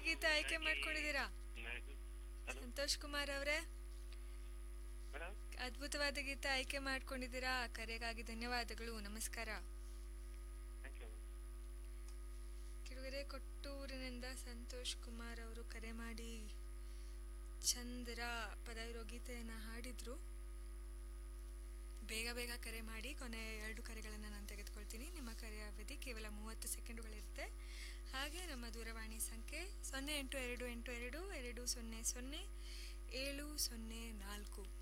ಗೀತೆ ಆಯ್ಕೆ ಮಾಡ್ಕೊಂಡಿದ್ದೀರಾ ಸಂತೋಷ್ ಕುಮಾರ್ ಅವರೇ ಮೇಡಮ್ ಅದ್ಭುತವಾದ ಗೀತೆ ಆಯ್ಕೆ ಮಾಡ್ಕೊಂಡಿದ್ದೀರಾ ಕರೆಗಾಗಿ ಧನ್ಯವಾದಗಳು ನಮಸ್ಕಾರ ಥ್ಯಾಂಕ್ ಯು ಕಿರುಗೆರೆ ಕೊಟ್ಟೂರಿನಿಂದ ಸಂತೋಷ್ ಕುಮಾರ್ ಅವರು ಕರೆ ಮಾಡಿ ಚಂದ್ರ ಪದ ಇರೋ ಗೀತೆಯನ್ನು ಹಾಡಿದ್ರು ಬೇಗ ಬೇಗ ಕರೆ ಮಾಡಿ ಕೊನೆ ಎರಡು ಕರೆಗಳನ್ನು ನಾನು ತೆಗೆದುಕೊಳ್ತೀನಿ ನಿಮ್ಮ ಕರೆಯ ಅವಧಿ ಕೇವಲ ಮೂವತ್ತು ಸೆಕೆಂಡುಗಳಿರುತ್ತೆ ಹಾಗೆ ನಮ್ಮ ದೂರವಾಣಿ ಸಂಖ್ಯೆ ಸೊನ್ನೆ ಎಂಟು ಎರಡು ಎಂಟು ಎರಡು ಎರಡು ಸೊನ್ನೆ ಸೊನ್ನೆ ಏಳು ಸೊನ್ನೆ ನಾಲ್ಕು